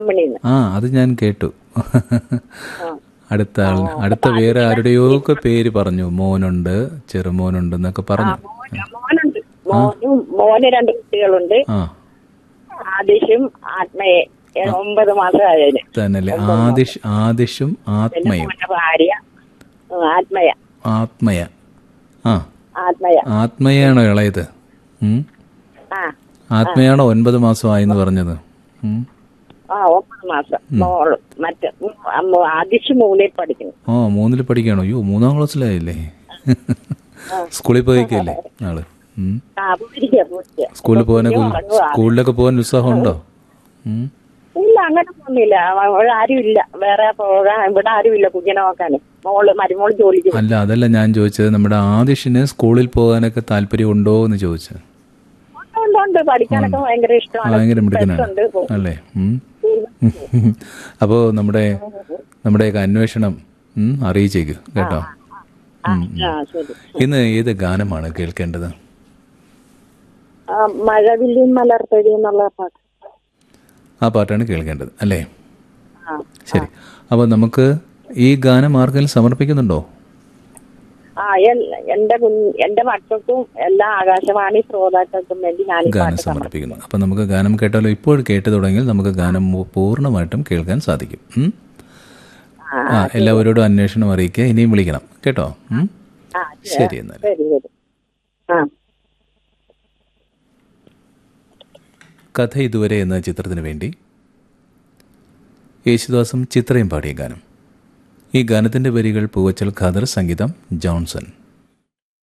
മണിന്ന് ആ അത് ഞാൻ കേട്ടു അടുത്ത ആൾ അടുത്ത വേറെ ആരുടെയോ ഒക്കെ പേര് പറഞ്ഞു മോനുണ്ട് ചെറുമോനുണ്ട് എന്നൊക്കെ പറഞ്ഞു മോന് മോനുണ്ട് മോനും മോന് രണ്ട് കുട്ടികളുണ്ട് ആ ആദിഷും ആത്മയെ ഏ, ഒമ്പത് മാസമായതിന് തന്നല്ലേ ആദിഷ് ആദിഷും ആത്മയും മോന്റെ ഭാര്യ ഉം, ആത്മയ ആത്മയ ആ ആത്മയ ആത്മയാണോ ഇളയത് ഉം? ആ ആത്മയാണോ ഒൻപത് മാസമായെന്ന് പറഞ്ഞത് ഉം? ആ ഒമ്പത് മാസം മോള് മറ്റേ ഉം, അമ്മ- ആദിഷ് മൂന്നിൽ പഠിക്കുന്നു ഓ മൂന്നിൽ പഠിക്കണോ അയ്യോ മൂന്നാം ക്ലാസ്സിലായില്ലേ സ്കൂളിൽ പോയിക്കല്ലേ ആള് ഉം. ആ പോയിരിക്കുക പോയിരിക്കുക സ്കൂളിൽ പോകാനൊക്കെ സ്കൂളിലൊക്കെ പോകാൻ ഉത്സാഹമുണ്ടോ ഉം? ഇല്ല അങ്ങനെ ഒന്നുമില്ല അവിടെ ആരുമില്ല വേറെ പോകാൻ ഇവിടെ ആരുമില്ല കുഞ്ഞിനെ നോക്കാൻ മോള് മരുമോള് ജോലിക്ക് പോകും. അല്ല അതല്ല ഞാൻ ചോദിച്ചത് നമ്മുടെ ആദിഷിന് സ്കൂളിൽ പോകാനൊക്കെ താല്പര്യമുണ്ടോ എന്ന് ചോദിച്ചത് ഉണ്ട്, ഉണ്ട് ഉണ്ട് പഠിക്കാനൊക്കെ ഭയങ്കര ഇഷ്ടമാണ് ഭയങ്കര മിടുക്കനാണ് ഉണ്ട് പോ- അല്ലേ ഉം. അപ്പോ നമ്മുടെ നമ്മുടെയൊക്കെ അന്വേഷണം ഉം, അറിയിച്ചേക്ക് കേട്ടോ ആ ആ, ശരി ഇന്ന് ഏത് ഗാനമാണ് കേൾക്കേണ്ടത് ആ, മഴവില്ലിൻ മലർത്തടി എന്നുള്ള പാട്ട് ആ പാട്ടാണ് കേൾക്കേണ്ടത് അല്ലേ ആ ശരി അപ്പോൾ നമുക്ക് ഈ ഗാനം ആർക്കെങ്കിലും സമർപ്പിക്കുന്നുണ്ടോ ആ എൽ- എന്റെ കുഞ്ഞ് എന്റെ മക്കൾക്കും എല്ലാ ആകാശവാണി ശ്രോതാക്കൾക്കും വേണ്ടി ഞാൻ ഈ ഗാനം പാട്ട് സമർപ്പിക്കുന്നു സമർപ്പിക്കുന്നു അപ്പം നമുക്ക് ഗാനം കേട്ടാലോ ഇപ്പോൾ കേട്ട് തുടങ്ങിയാൽ നമുക്ക് ഗാനം മു- പൂർണ്ണമായിട്ടും കേൾക്കാൻ സാധിക്കും ഉം? ആ എല്ലാവരോടും അന്വേഷണം അറിയിക്കുക ഇനിയും വിളിക്കണം കേട്ടോ ഉം? ആ ശരി എന്നാൽ ശരി ശരി ആ കഥ ഇതുവരെ എന്ന ചിത്രത്തിന് വേണ്ടി യേശുദാസും ചിത്രയും പാടിയ ഗാനം ഈ ഗാനത്തിന്റെ വരികൾ പൂവച്ചൽ ഖാദർ സംഗീതം ജോൺസൺ